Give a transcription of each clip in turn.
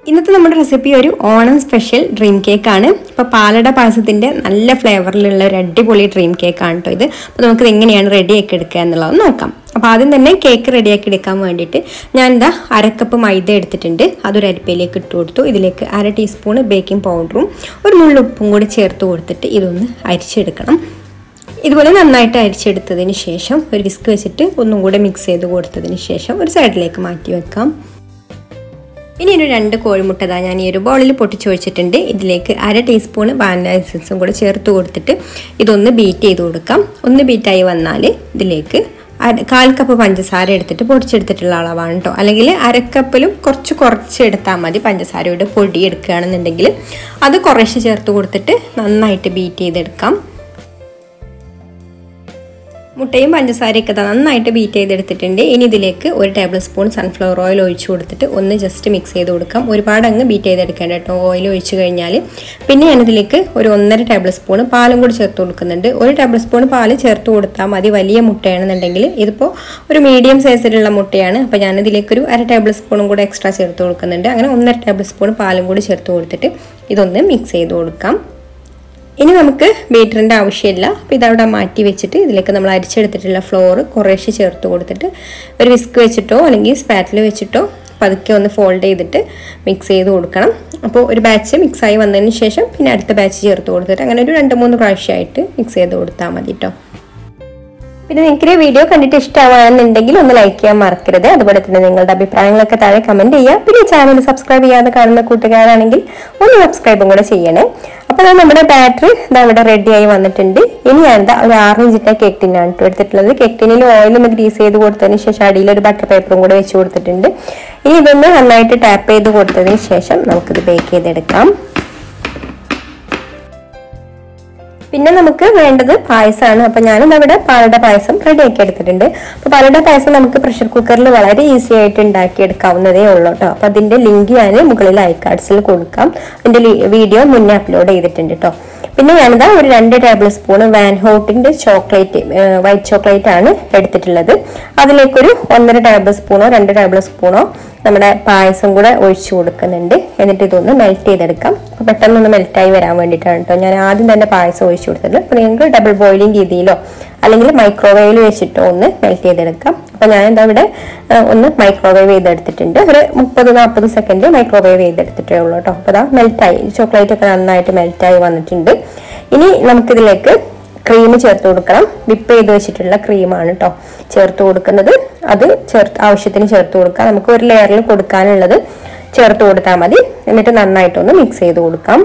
ഇന്നത്തെ നമ്മുടെ റെസിപ്പി ഒരു ഓണം സ്പെഷ്യൽ ഡ്രീം കേക്ക് ആണ് ഇപ്പോൾ പാലട പായസത്തിൻ്റെ നല്ല ഫ്ലേവറിലുള്ള ഒരു അടിപൊളി ഡ്രീം കേക്ക് ആണ് കേട്ടോ ഇത് അപ്പോൾ നമുക്കിത് എങ്ങനെയാണ് റെഡിയാക്കി എടുക്കുക എന്നുള്ളത് നോക്കാം അപ്പോൾ ആദ്യം തന്നെ കേക്ക് റെഡിയാക്കി എടുക്കാൻ വേണ്ടിയിട്ട് ഞാൻ എന്താ അരക്കപ്പ് മൈദ എടുത്തിട്ടുണ്ട് അതൊരു അരിപ്പയിലേക്ക് ഇട്ട് കൊടുത്തു ഇതിലേക്ക് അര ടീസ്പൂൺ ബേക്കിംഗ് പൗഡറും ഒരു നുള്ളുപ്പും കൂടി ചേർത്ത് കൊടുത്തിട്ട് ഇതൊന്ന് അരിച്ചെടുക്കണം ഇതുപോലെ നന്നായിട്ട് അരിച്ചെടുത്തതിന് ശേഷം ഒരു വിസ്ക് വെച്ചിട്ട് ഒന്നും കൂടെ മിക്സ് ചെയ്ത് കൊടുത്തതിന് ശേഷം ഒരു സൈഡിലേക്ക് മാറ്റി വെക്കാം ഇനി ഒരു രണ്ട് കോഴിമുട്ട ഇതാ ഞാൻ ഈ ഒരു ബൗളിൽ പൊട്ടിച്ച് വെച്ചിട്ടുണ്ട് ഇതിലേക്ക് അര ടീസ്പൂൺ വാനില എസൻസും കൂടെ ചേർത്ത് കൊടുത്തിട്ട് ഇതൊന്ന് ബീറ്റ് ചെയ്ത് കൊടുക്കാം ഒന്ന് ബീറ്റായി വന്നാൽ ഇതിലേക്ക് അര- കാൽ കപ്പ് പഞ്ചസാര എടുത്തിട്ട് പൊടിച്ചെടുത്തിട്ടുള്ള അളവാണ് കേട്ടോ അല്ലെങ്കിൽ അരക്കപ്പിലും കുറച്ച് കുറച്ച് എടുത്താൽ മതി പഞ്ചസാരയുടെ പൊടി എടുക്കുകയാണെന്നുണ്ടെങ്കിൽ അത് കുറേശ്ശെ ചേർത്ത് കൊടുത്തിട്ട് നന്നായിട്ട് ബീറ്റ് ചെയ്തെടുക്കാം മുട്ടയും പഞ്ചസാരയൊക്കെ ദാ നന്നായിട്ട് ബീറ്റ് ചെയ്തെടുത്തിട്ടുണ്ട് ഇനി ഇതിലേക്ക് ഒരു ടേബിൾ സ്പൂൺ സൺഫ്ലവർ ഓയിൽ ഒഴിച്ചു കൊടുത്തിട്ട് ഒന്ന് ജസ്റ്റ് മിക്സ് ചെയ്ത് കൊടുക്കാം ഒരുപാട് അങ്ങ് ബീറ്റ് ചെയ്തെടുക്കേണ്ട കേട്ടോ ഓയിൽ ഒഴിച്ച് കഴിഞ്ഞാൽ പിന്നെ ഞാനിതിലേക്ക് ഒരു ഒന്നര ടേബിൾ സ്പൂൺ പാലും കൂടി ചേർത്ത് കൊടുക്കുന്നുണ്ട് ഒരു ടേബിൾ സ്പൂൺ പാല് ചേർത്ത് കൊടുത്താൽ മതി വലിയ മുട്ടയാണെന്നുണ്ടെങ്കിൽ ഇതിപ്പോൾ ഒരു മീഡിയം സൈസിലുള്ള മുട്ടയാണ് അപ്പോൾ ഞാനിതിലേക്കൊരു അര ടേബിൾ സ്പൂണും കൂടെ എക്സ്ട്രാ ചേർത്ത് കൊടുക്കുന്നുണ്ട് അങ്ങനെ ഒന്നര ടേബിൾ സ്പൂൺ പാലും കൂടി ചേർത്ത് കൊടുത്തിട്ട് ഇതൊന്ന് മിക്സ് ചെയ്ത് കൊടുക്കാം ഇനി നമുക്ക് ബീറ്ററിൻ്റെ ആവശ്യമില്ല അപ്പോൾ ഇതവിടെ മാറ്റി വെച്ചിട്ട് ഇതിലേക്ക് നമ്മൾ അരിച്ചെടുത്തിട്ടുള്ള ഫ്ലോർ കുറേശ്ശെ ചേർത്ത് കൊടുത്തിട്ട് ഒരു വിസ്ക് വെച്ചിട്ടോ അല്ലെങ്കിൽ സ്പാറ്റിൽ വെച്ചിട്ടോ പതുക്കെ ഒന്ന് ഫോൾഡ് ചെയ്തിട്ട് മിക്സ് ചെയ്ത് കൊടുക്കണം അപ്പോൾ ഒരു ബാച്ച് മിക്സായി വന്നതിന് ശേഷം പിന്നെ അടുത്ത ബാച്ച് ചേർത്ത് കൊടുത്തിട്ട് അങ്ങനെ ഒരു രണ്ട് മൂന്ന് പ്രാവശ്യമായിട്ട് മിക്സ് ചെയ്ത് കൊടുത്താൽ മതി കേട്ടോ പിന്നെ നിങ്ങൾക്ക് ഈ വീഡിയോ കണ്ടിട്ട് ഇഷ്ടമാണെന്നുണ്ടെങ്കിൽ ഒന്ന് ലൈക്ക് ചെയ്യാൻ മറക്കരുത് അതുപോലെ തന്നെ നിങ്ങളുടെ അഭിപ്രായങ്ങളൊക്കെ താഴെ കമന്റ് ചെയ്യുക പിന്നെ ചാനൽ സബ്സ്ക്രൈബ് ചെയ്യാതെ കാണുന്ന കൂട്ടുകാരാണെങ്കിൽ ഒന്ന് സബ്സ്ക്രൈബും കൂടെ ചെയ്യണേ അപ്പോൾ ദാ നമ്മുടെ ബാറ്ററി ഇതാ ഇവിടെ റെഡി ആയി വന്നിട്ടുണ്ട് ഇനി ഞാൻ എന്താ ഒരു ആറ് ഇഞ്ചിന്റെ കേക്ക് ടിന്നാണ് കേട്ടോ എടുത്തിട്ടുള്ളത് കേക്ക് ടിന്നിൽ ഓയിൽ ഒന്ന് ഗ്രീസ് ചെയ്ത് കൊടുത്തതിന് ശേഷം അടിയിൽ ഒരു ബട്ടർ പേപ്പറും കൂടെ വെച്ച് കൊടുത്തിട്ടുണ്ട് ഇനി ഇതൊന്ന് നന്നായിട്ട് ടാപ്പ് ചെയ്ത് കൊടുത്തതിന് ശേഷം നമുക്കിത് ബേക്ക് ചെയ്തെടുക്കാം പിന്നെ നമുക്ക് വേണ്ടത് പായസമാണ് അപ്പൊ ഞാനിന്ന് അവിടെ പാലട പായസം റെഡിയാക്കി എടുത്തിട്ടുണ്ട് അപ്പൊ പാലട പായസം നമുക്ക് പ്രഷർ കുക്കറിൽ വളരെ ഈസി ആയിട്ട് ഉണ്ടാക്കിയെടുക്കാവുന്നതേ ഉള്ളൂ കേട്ടോ അപ്പൊ അതിന്റെ ലിങ്ക് ഞാൻ മുകളിൽ ഐക്കാർഡ്സിൽ കൊടുക്കാം അതിന്റെ വീഡിയോ മുന്നേ അപ്ലോഡ് ചെയ്തിട്ടുണ്ട് കേട്ടോ പിന്നെ ഞാനിതാ ഒരു രണ്ട് ടേബിൾ സ്പൂൺ വാൻ ഹോട്ടിന്റെ ചോക്ലേറ്റ് വൈറ്റ് ചോക്ലേറ്റ് ആണ് എടുത്തിട്ടുള്ളത് അതിലേക്കൊരു ഒന്നര ടേബിൾ സ്പൂണോ രണ്ട് ടേബിൾ സ്പൂണോ നമ്മുടെ പായസം കൂടെ ഒഴിച്ചു കൊടുക്കുന്നുണ്ട് എന്നിട്ട് ഇതൊന്ന് മെൽറ്റ് ചെയ്തെടുക്കാം അപ്പോൾ പെട്ടെന്നൊന്ന് മെൽറ്റായി വരാൻ വേണ്ടിയിട്ടാണ് കേട്ടോ ഞാൻ ആദ്യം തന്നെ പായസം ഒഴിച്ചു കൊടുത്തത് അപ്പോൾ നിങ്ങൾക്ക് ഡബിൾ ബോയിലിംഗ് രീതിയിലോ അല്ലെങ്കിൽ മൈക്രോവേവിൽ വെച്ചിട്ടോ ഒന്ന് മെൽറ്റ് ചെയ്തെടുക്കാം അപ്പോൾ ഞാൻ എന്താ ഇവിടെ ആ, ഒന്ന് മൈക്രോവേവ് ചെയ്തെടുത്തിട്ടുണ്ട് ഒരു മുപ്പത് നാൽപ്പത് സെക്കൻഡ് മൈക്രോവേവ് ചെയ്തെടുത്തിട്ടേ ഉള്ളൂ കേട്ടോ അപ്പോൾ അതാ മെൽറ്റായി ചോക്ലേറ്റ് ഒക്കെ നന്നായിട്ട് മെൽറ്റായി വന്നിട്ടുണ്ട് ഇനി നമുക്കിതിലേക്ക് ക്രീം ചേർത്ത് കൊടുക്കണം വിപ്പ് ചെയ്ത് വെച്ചിട്ടുള്ള ക്രീമാണ് കേട്ടോ ചേർത്ത് കൊടുക്കുന്നത് അത് ചേർത്ത് ആവശ്യത്തിന് ചേർത്ത് കൊടുക്കാം നമുക്ക് ഒരു ലെയറിൽ കൊടുക്കാനുള്ളത് ചേർത്ത് കൊടുത്താൽ മതി എന്നിട്ട് നന്നായിട്ടൊന്ന് മിക്സ് ചെയ്ത് കൊടുക്കാം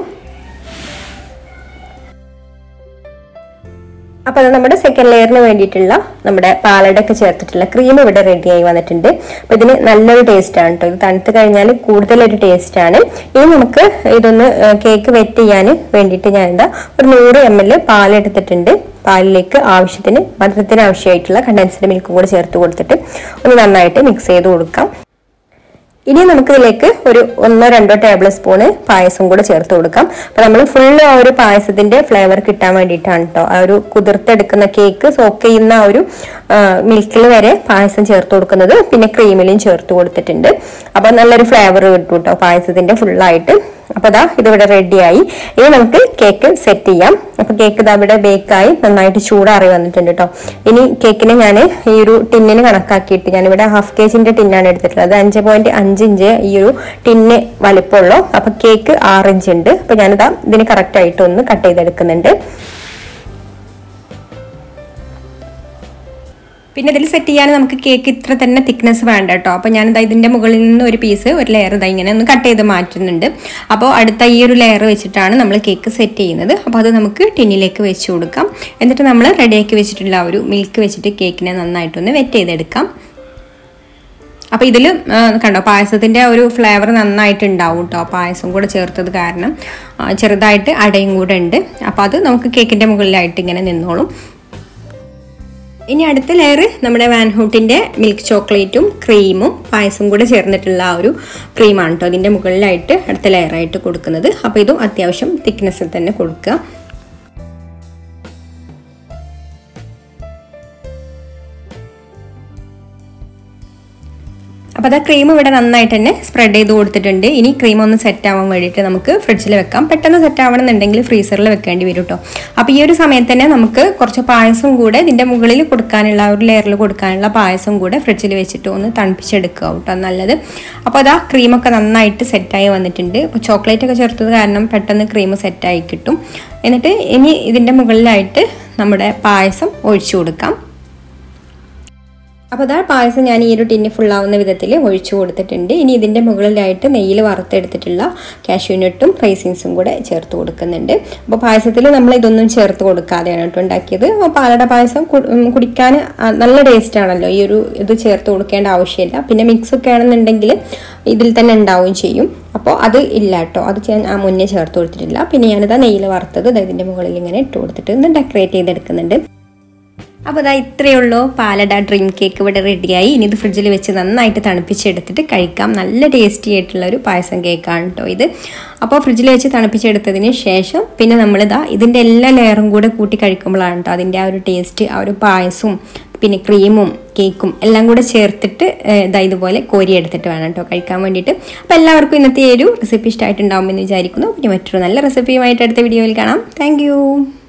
അപ്പോൾ അത് നമ്മുടെ സെക്കൻഡ് ലെയറിന് വേണ്ടിയിട്ടുള്ള നമ്മുടെ പാലടൊക്കെ ചേർത്തിട്ടുള്ള ക്രീം ഇവിടെ റെഡി ആയി വന്നിട്ടുണ്ട് അപ്പോൾ ഇതിന് നല്ലൊരു ടേസ്റ്റ് ആണ് കേട്ടോ ഇത് തണുത്ത് കഴിഞ്ഞാൽ കൂടുതലൊരു ടേസ്റ്റ് ആണ് ഇനി നമുക്ക് ഇതൊന്ന് കേക്ക് വെറ്റ് ചെയ്യാൻ വേണ്ടിയിട്ട് ഞാൻ എന്താ ഒരു നൂറ് എം എൽ പാലെടുത്തിട്ടുണ്ട് പാലിലേക്ക് ആവശ്യത്തിന് മധുരത്തിന് ആവശ്യമായിട്ടുള്ള കണ്ടൻസ്ഡ് മിൽക്കും കൂടെ ചേർത്ത് കൊടുത്തിട്ട് ഒന്ന് നന്നായിട്ട് മിക്സ് ചെയ്ത് കൊടുക്കാം ഇനി നമുക്കിതിലേക്ക് ഒരു ഒന്നോ രണ്ടോ ടേബിൾ സ്പൂണ് പായസം കൂടെ ചേർത്ത് കൊടുക്കാം അപ്പൊ നമ്മൾ ഫുള്ള് ആ ഒരു പായസത്തിന്റെ ഫ്ലേവർ കിട്ടാൻ വേണ്ടിയിട്ടാണ് കേട്ടോ ആ ഒരു കുതിർത്തെടുക്കുന്ന കേക്ക് സോക്ക് ചെയ്യുന്ന ആ ഒരു മിൽക്കിൽ വരെ പായസം ചേർത്ത് കൊടുക്കുന്നത് പിന്നെ ക്രീമിലും ചേർത്ത് കൊടുത്തിട്ടുണ്ട് അപ്പൊ നല്ലൊരു ഫ്ലേവർ കിട്ടും കേട്ടോ പായസത്തിന്റെ ഫുള്ളായിട്ട് അപ്പൊ അതാ ഇതിവിടെ റെഡിയായി ഇനി നമുക്ക് കേക്ക് സെറ്റ് ചെയ്യാം അപ്പൊ കേക്ക് ഇതാ ഇവിടെ ബേക്കായി നന്നായിട്ട് ചൂടാറി വന്നിട്ടുണ്ട് കേട്ടോ ഇനി കേക്കിന് ഞാൻ ഈ ഒരു ടിന്നിന് കണക്കാക്കിയിട്ട് ഞാൻ ഇവിടെ ഹാഫ് കെ ജിന്റെ ടിന്നാണ് എടുത്തിട്ടുള്ളത് അഞ്ച് പോയിന്റ് അഞ്ച് ഇഞ്ച് ഈ ഒരു ടിന്ന് വലിപ്പമുള്ളൂ അപ്പൊ കേക്ക് ആറ് ഇഞ്ച് ഉണ്ട് അപ്പൊ ഞാനിതാ ഇതിന് കറക്റ്റ് ആയിട്ട് ഒന്ന് കട്ട് ചെയ്തെടുക്കുന്നുണ്ട് പിന്നെ ഇതിൽ സെറ്റ് ചെയ്യാൻ നമുക്ക് കേക്ക് ഇത്ര തന്നെ തിക്നെസ് വേണ്ട കേട്ടോ അപ്പോൾ ഞാനിതാ ഇതിൻ്റെ മുകളിൽ നിന്ന് ഒരു പീസ് ഒരു ലെയർ ഇതാ ഇങ്ങനെ ഒന്ന് കട്ട് ചെയ്ത് മാറ്റുന്നുണ്ട് അപ്പോൾ അടുത്ത ഈ ഒരു ലെയർ വെച്ചിട്ടാണ് നമ്മൾ കേക്ക് സെറ്റ് ചെയ്യുന്നത് അപ്പോൾ അത് നമുക്ക് ടിന്നിലേക്ക് വെച്ച് കൊടുക്കാം എന്നിട്ട് നമ്മൾ റെഡിയാക്കി വെച്ചിട്ടുള്ള ആ ഒരു മിൽക്ക് വെച്ചിട്ട് കേക്കിനെ നന്നായിട്ടൊന്ന് വെറ്റ് ചെയ്തെടുക്കാം അപ്പോൾ ഇതിൽ കണ്ടോ പായസത്തിൻ്റെ ഒരു ഫ്ലേവർ നന്നായിട്ട് ഉണ്ടാവും കേട്ടോ പായസം കൂടെ ചേർത്തത് കാരണം ആ, ചെറുതായിട്ട് അടയും കൂടെ ഉണ്ട് അപ്പോൾ അത് നമുക്ക് കേക്കിൻ്റെ മുകളിലായിട്ട് ഇങ്ങനെ നിന്നോളും ഇനി അടുത്ത ലെയർ നമ്മുടെ വാൻഹൂട്ടിൻ്റെ മിൽക്ക് ചോക്ലേറ്റും ക്രീമും പായസം കൂടെ ചേർന്നിട്ടുള്ള ആ ഒരു ക്രീമാണ് കേട്ടോ അതിൻ്റെ മുകളിലായിട്ട് അടുത്ത ലെയറായിട്ട് കൊടുക്കുന്നത് അപ്പോൾ ഇതും അത്യാവശ്യം തിക്നെസ്സിൽ തന്നെ കൊടുക്കുക അപ്പോൾ അപ്പോൾ അത് ക്രീം ഇവിടെ നന്നായിട്ട് തന്നെ സ്പ്രെഡ് ചെയ്ത് കൊടുത്തിട്ടുണ്ട് ഇനി ക്രീം ഒന്ന് സെറ്റ് ആവാൻ വേണ്ടിയിട്ട് നമുക്ക് ഫ്രിഡ്ജിൽ വെക്കാം പെട്ടെന്ന് സെറ്റ് ആവണമെന്നുണ്ടെങ്കിൽ ഫ്രീസറിൽ വെക്കേണ്ടി വരും കേട്ടോ അപ്പോൾ ഈ ഒരു സമയത്ത് തന്നെ നമുക്ക് കുറച്ച് പായസം കൂടെ ഇതിൻ്റെ മുകളിൽ കൊടുക്കാനുള്ള ആ ഒരു ലെയറിൽ കൊടുക്കാനുള്ള പായസം കൂടെ ഫ്രിഡ്ജിൽ വെച്ചിട്ട് ഒന്ന് തണുപ്പിച്ചെടുക്കുക കേട്ടോ നല്ലത് അപ്പോൾ അതാ ക്രീമൊക്കെ നന്നായിട്ട് സെറ്റായി വന്നിട്ടുണ്ട് അപ്പോൾ ചോക്ലേറ്റ് ഒക്കെ ചേർത്തത് കാരണം പെട്ടെന്ന് ക്രീം സെറ്റായി കിട്ടും എന്നിട്ട് ഇനി ഇതിൻ്റെ മുകളിലായിട്ട് നമ്മുടെ പായസം ഒഴിച്ചു കൊടുക്കാം അപ്പോൾ അതാ പായസം ഞാൻ ഈ ഒരു ടിന്ന് ഫുള്ളാവുന്ന വിധത്തിൽ ഒഴിച്ചു കൊടുത്തിട്ടുണ്ട് ഇനി ഇതിൻ്റെ മുകളിലായിട്ട് നെയ്യിൽ വറുത്തെടുത്തിട്ടുള്ള കാഷ്യൂനട്ടും റൈസിൻസും കൂടെ ചേർത്ത് കൊടുക്കുന്നുണ്ട് അപ്പോൾ പായസത്തിൽ നമ്മൾ ഇതൊന്നും ചേർത്ത് കൊടുക്കാതെയാണ് കേട്ടോ ഉണ്ടാക്കിയത് അപ്പോൾ പാലട പായസം കു- ഉം കുടിക്കാൻ ആ, നല്ല ടേസ്റ്റ് ആണല്ലോ ഈ ഒരു ഇത് ചേർത്ത് കൊടുക്കേണ്ട ആവശ്യമില്ല പിന്നെ മിക്സ് ഒക്കെ ആണെന്നുണ്ടെങ്കിൽ ഇതിൽ തന്നെ ഉണ്ടാവുകയും ചെയ്യും അപ്പോൾ അത് ഇല്ല കേട്ടോ അത് ഞാൻ ആ മുന്നേ ചേർത്ത് കൊടുത്തിട്ടില്ല പിന്നെ ഞാനിതാ നെയ്യിൽ വറുത്തത് ദാ ഇതിൻ്റെ മുകളിൽ ഇങ്ങനെ ഇട്ട് കൊടുത്തിട്ട് ഒന്ന് ഡെക്കറേറ്റ് ചെയ്തെടുക്കുന്നുണ്ട് അപ്പോൾ അതാ ഇത്രയേ ഉള്ളൂ പാലട ഡ്രീം കേക്ക് ഇവിടെ റെഡിയായി ഇനി ഇത് ഫ്രിഡ്ജിൽ വെച്ച് നന്നായിട്ട് തണുപ്പിച്ചെടുത്തിട്ട് കഴിക്കാം നല്ല ടേസ്റ്റി ആയിട്ടുള്ള ഒരു പായസം കേക്കാണ് കേട്ടോ ഇത് അപ്പോൾ ഫ്രിഡ്ജിൽ വെച്ച് തണുപ്പിച്ചെടുത്തതിന് ശേഷം പിന്നെ നമ്മളിതാ ഇതിൻ്റെ എല്ലാ ലെയറും കൂടെ കൂട്ടി കഴിക്കുമ്പോഴാണ് കേട്ടോ അതിൻ്റെ ആ ഒരു ടേസ്റ്റ് ആ ഒരു പായസവും പിന്നെ ക്രീമും കേക്കും എല്ലാം കൂടെ ചേർത്തിട്ട് ഏഹ്, ഇതാ ഇതുപോലെ കോരിയെടുത്തിട്ട് വേണം കേട്ടോ കഴിക്കാൻ വേണ്ടിയിട്ട് അപ്പോൾ എല്ലാവർക്കും ഇന്നത്തെ ഈ ഒരു റെസിപ്പി ഇഷ്ടമായിട്ടുണ്ടാകുമെന്ന് വിചാരിക്കുന്നു പിന്നെ മറ്റൊരു നല്ല റെസിപ്പിയുമായിട്ട് അടുത്ത വീഡിയോയിൽ കാണാം താങ്ക്